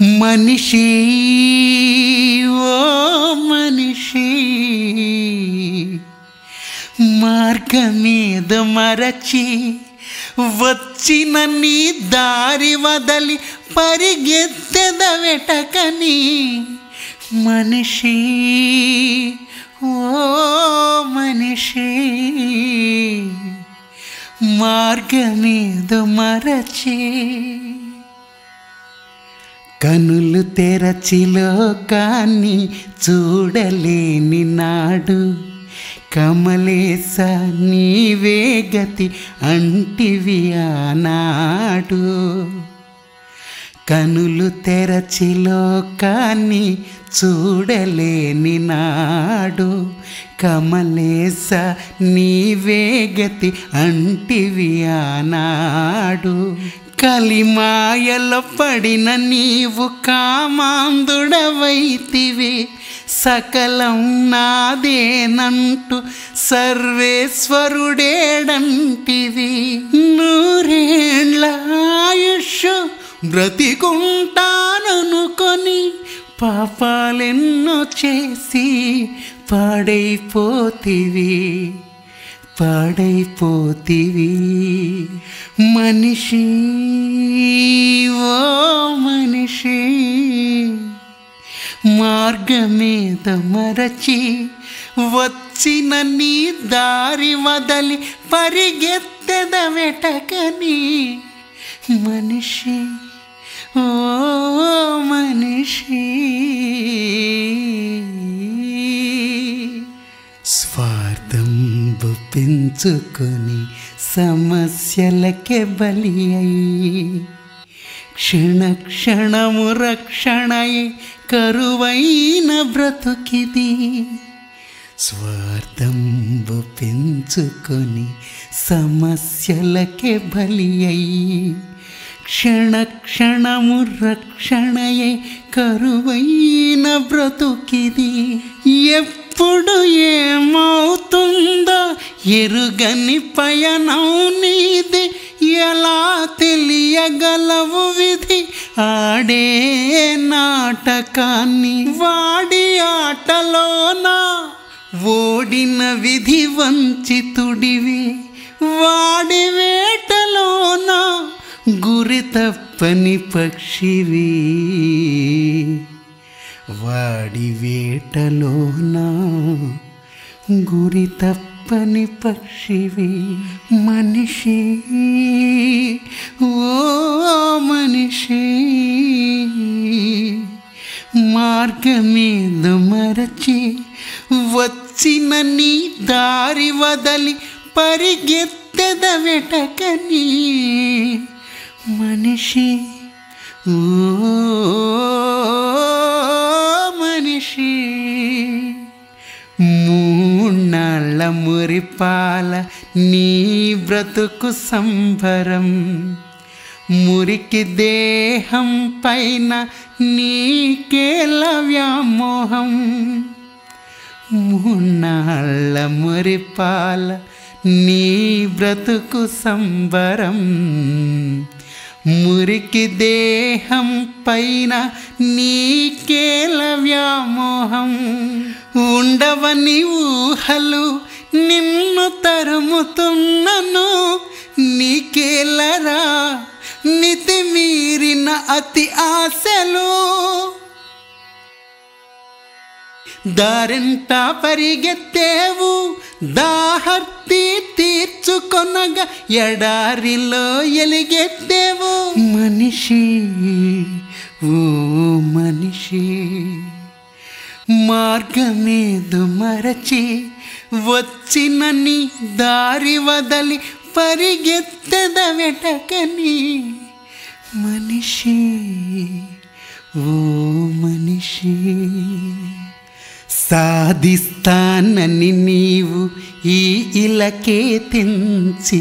మనిషి ఓ మనిషి మార్గమేద మరచి వచ్చిన నీ దారి వదలి పరిగెత్తెద వెటకని మనిషి ఓ మనిషి మార్గమేద మరచి కనులు తెరచి లోకాన్ని చూడలేని నాడు కమలేస నీవే గతి అంటివి ఆనాడు కనులు తెరచి లోకాన్ని చూడలేని నాడు కమలేస నీవే గతి అంటివి ఆనాడు కలిమాయల పడిన నీవు కామాందుడవైతివి సకలం నాదేనంటూ సర్వేశ్వరుడేడంటివి నూరేండ్ల ఆయుష్ బ్రతికుంటాననుకొని పాపాలెన్నో చేసి పాడైపోతివి పాడైపోతివి మనిషి ఓ మనిషి మార్గమేద మరచి వచ్చిన నీ దారి వదలి పరిగెత్తెద వెటకని మనిషి ఓ మనిషి స్వార్థంబు పెంచుకొని సమస్యలకే బలి అయి క్షణ క్షణము రక్షణయే కరువైన బ్రతుకిది స్వార్థంబు పెంచుకొని సమస్యలకే బలి అయి క్షణ క్షణము రక్షణయే కరువైన బ్రతుకిది ఎప్పుడు ఏమవుతుందో ఎరుగని పయనం నీది ఎలా తెలియగలవు విధి ఆడే నాటకాన్ని వాడి ఆటలోన ఓడిన విధి వంచితుడివి వాడి వేటలోన గురి తప్పని పక్షివి వాడి వేటలోన గురి తప్పని పక్షివి మనిషి ఓ మనిషి మార్గమేద మరచి వచ్చిన నీ దారి వదలి పరిగెత్తెద వెటకని మనిషి ఓ మనిషి మూన్నాళ్ళ మురిపాల నీ బ్రతుకు సంభరం మురికి దేహం పైన నీకేల వ్యామోహం మూన్నాళ్ళ మురిపాల నీ బ్రతుకు సంబరం మురికి దేహం పైన నీకేల వ్యామోహం ఉండవని ఊహలు నిన్ను తరుముతున్నను నీకేలరా నితి మీరిన అతి ఆశలు దారింట పరిగెత్తేవు దాహర్తి తీర్చుకొనగా ఎడారిలో ఎలిగెత్తేవు మనిషి ఓ మనిషి మార్గమేదు మరచి వచ్చిన నీ దారి వదలి పరిగెత్తెద వెటకని మనిషి ఓ మనిషి సాధిస్తానని నీవు ఈ ఇలకే తెంచి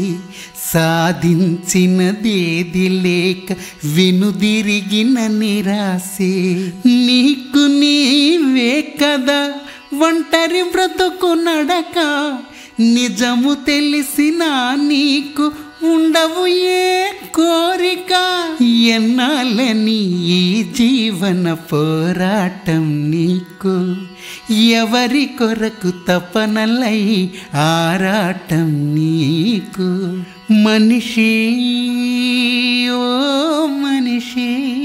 సాధించినదేది లేక వినుదిరిగిన నిరాశే నీకు నీవే కదా ఒంటరి బ్రతుకు నడక నిజము తెలిసిన నీకు ఉండవు ఏ కోరిక ఎన్నాలని ఈ జీవన పోరాటం నీకు ఎవరి కొరకు తపనలై ఆరాటం నీకు మనిషి ఓ మనిషి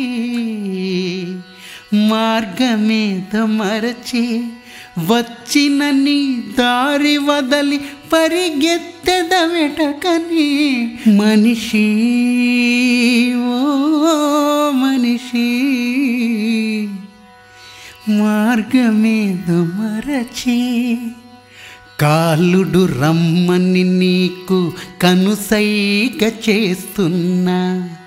మార్గమేద మరచి వచ్చిన నీ దారి వదలి పరిగెత్తెద వెటకని మనిషి ఓ మనిషి మార్గమేద మరచి కాలుడు రమ్మని నీకు కనుసైగ చేస్తున్నా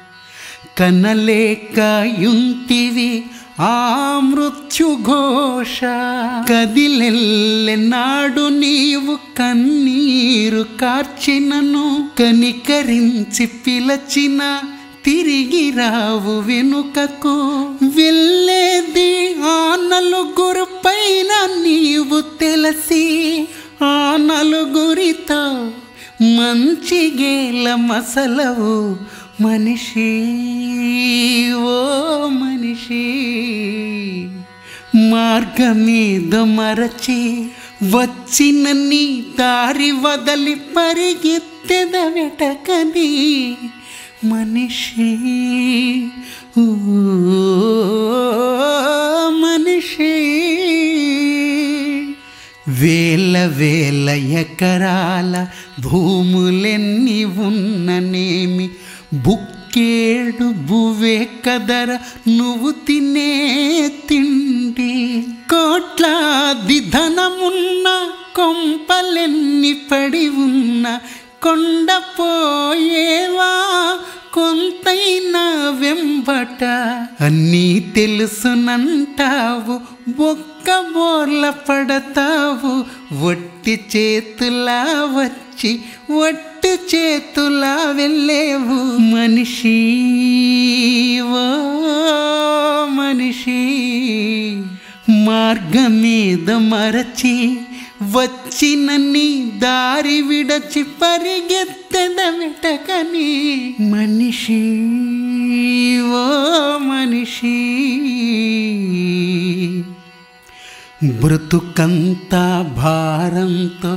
కనలేకయుంటివి ఆ మృత్యుఘోష కదిలెల్లెనాడు నీవు కన్నీరు కార్చినను కనికరించి పిలచిన తిరిగి రావు వెనుకకు వెళ్ళేది ఆ నలుగురు పైన నీవు తెలిసి ఆ నలుగురితో మంచిగేల మసలవు మనిషి ఓ మనిషి మార్గమీద మరచి వచ్చిన నీ దారి వదలి పరిగెత్తెద వెటకని మనిషి ఓ మనిషి వేల వేల ఎకరాల భూములెన్ని ఉన్ననేమి బుక్కేడు బువే కదర నువ్వు తినే తిండి కోట్లాది ధనమున్న కొంపలెన్ని పడి ఉన్న కొండపోయేవా కొంతైనా వెంబట అన్నీ తెలుసునంటావు ఒక్క బోర్ల పడతావు ఒట్టి చేతులా వచ్చి ఒట్టి చేతులా వెళ్ళేవు మనిషి ఓ మనిషి మార్గమీద మరచి వచ్చిన నీ దారి విడచి పరిగెత్తెద వెటకని మనిషి ఓ మనిషి బ్రతుకంతా భారంతో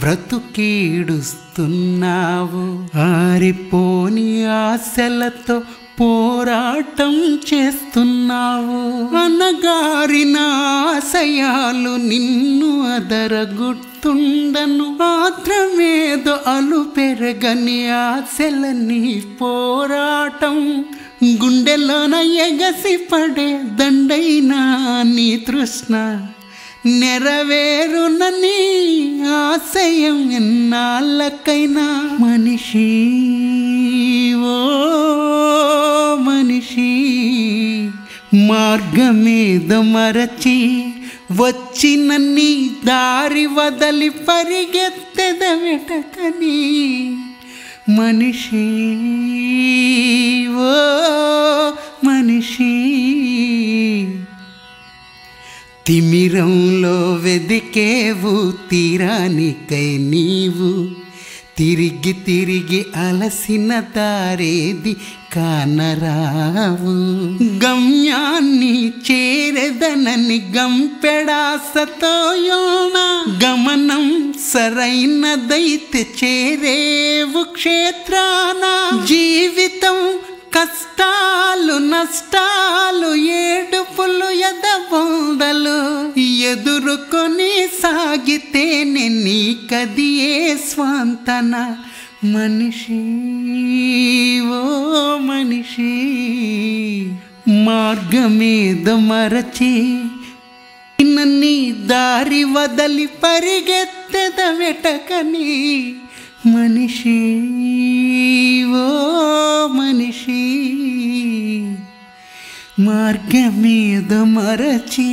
బ్రతుకీడుస్తున్నావు ఆరిపోని ఆశలతో పోరాటం చేస్తున్నావు అనగారిన ఆశయాలు నిన్ను అదరగుర్తుండను ఆత్రమేదో అలు పెరగని ఆశలని పోరాటం గుండెలోన ఎగసి పడే దండైనా నీ తృష్ణ నెరవేరునని ఆశయం ఎన్నాళ్ళకైనా మనిషి ఓ మనిషి మార్గమీద మరచి వచ్చిన నీ దారి వదలి పరిగెత్తెద వెటకని మనిషి ఓ మనిషి తిమిరంలో వెదికేవు తీరానికై నీవు తిరిగి తిరిగి అలసిన దారేది కానరావు గమ్యాన్ని చేరెదనని గంపెడాసతో యోన గమనం సరైనదైతే చేరేవు క్షేత్రాన జీవితం కష్టాలు నష్టాలు ఏడుపులు ఎదబొందలు ఎదుర్కొని సాగితేనే నీకది ఏ స్వాంతన మనిషి ఓ మనిషి మార్గమీద మరచి నీ దారి వదలి పరిగెత్తెద వెటకని మనిషి ఓ మనిషి మార్గమీద మరచి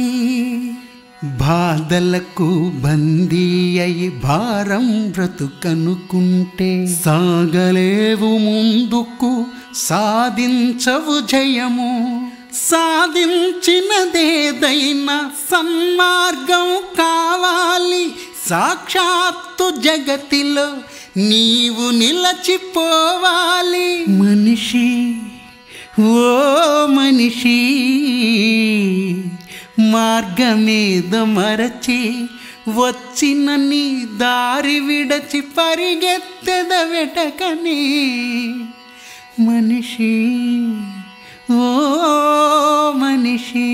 బాధలకు బందీ అయి భారం బ్రతుకనుకుంటే సాగలేవు ముందుకు సాధించవు జయము సాధించినదేదైనా సన్మార్గం కావాలి సాక్షాత్తు జగతిలో నీవు నిలచిపోవాలి మనిషి ఓ మనిషి మార్గమేద మరచి వచ్చిన నీ దారి విడచి పరిగెత్తెద వెటకని మనిషి ఓ మనిషి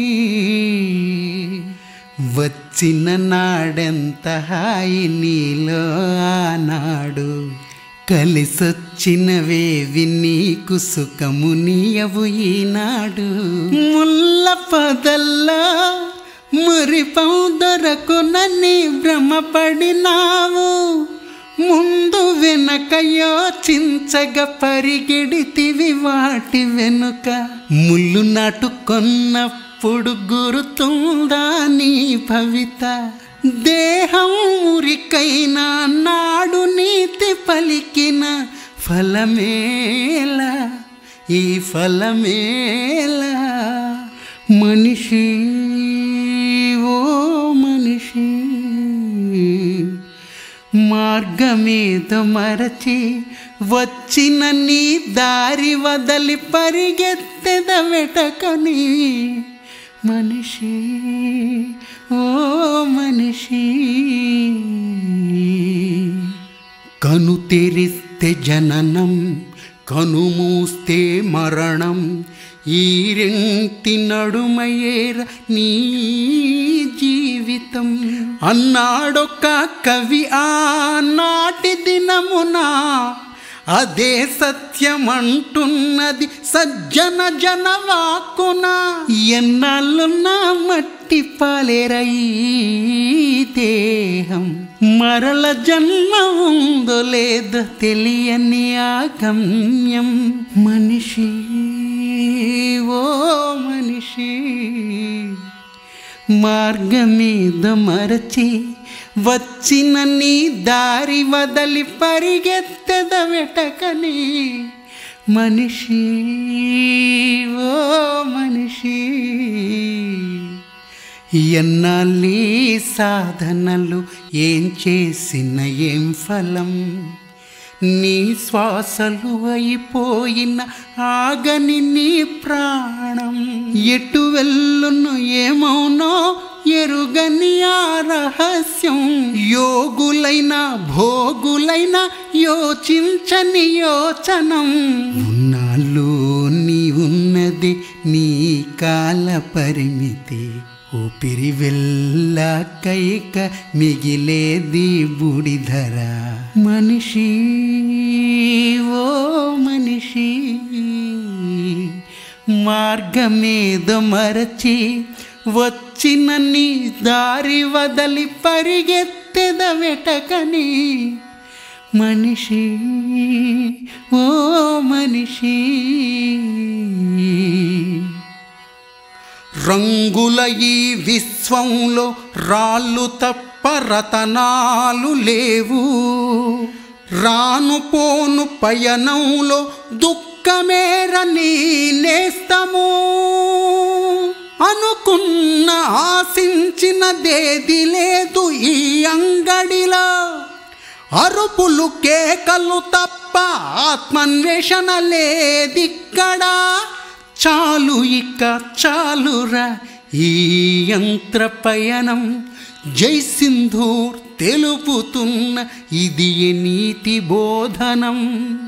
వచ్చిన నాడెంత హాయి నీలో ఆనాడు కలిసొచ్చినవేవి నీకు సుఖము నీయవు ఈనాడు ముల్ల పదల్లా మురిపం దొరకునని భ్రమపడినావు ముందు వెనక యోచించగ పరిగెడితివి వాటి వెనుక ముళ్ళు నాటుకొన్నప్పుడు గురుతుందా నీ భవిత దేహం మురికైనా నాడు నీతి పలికిన ఫలమేలా ఈ ఫలమేలా మనిషి ఓ మనిషి మార్గమేద మరచి వచ్చిన నీ దారి వదలి పరిగెత్తెద వెటకని మనిషి ఓ మనిషి కను తెరిస్తే జననం కను మూస్తే మరణం ఈ రెంటి నడుమయేర నీ జీవితం అన్నాడొక్క కవి ఆనాటి దినమునా అదే సత్యమంటున్నది సజ్జన జనవాకున ఎన్నాళ్ళున్నా మట్టి పాలేరై దేహం మరల జన్మ ఉందో లేదో తెలియని ఆగమ్యం మనిషి ఓ మనిషి మార్గమీద మరచి వచ్చిన నీ దారి వదలి పరిగెత్తెద వెటకని మనిషి ఓ మనిషి ఎన్నాళ్ళీ సాధనలు ఏం చేసిన ఏం ఫలం నీ శ్వాసలు అయిపోయిన ఆగని నీ ప్రాణం ఎటు వెళ్ళును ఏమౌనో ఎరుగని ఆ రహస్యం యోగులైన భోగులైన యోచించని యోచనం ఉన్నాళ్ళు నీ ఉన్నది నీ కాల పరిమితి ఊపిరి వెళ్ళకైక మిగిలేది బుడిధర మనిషి ఓ మనిషి మార్గమేద మరచి వచ్చిన నీ దారి వదలి పరిగెత్తెద వెటకని మనిషి ఓ మనిషి రంగుల ఈ విశ్వంలో రాళ్ళు తప్ప రతనాలు లేవు రాను పోను పయనంలో దుఃఖమేర నీ నేస్తము అనుకున్న ఆశించినదేది లేదు ఈ అంగడిలో అరుపులు కేకలు తప్ప ఆత్మన్వేషణ లేదిక్కడా చాలు ఇక చాలురా ఈ యంత్ర పయనం జై సింధూర్ తెలుపుతున్న ఇది నీతి బోధనం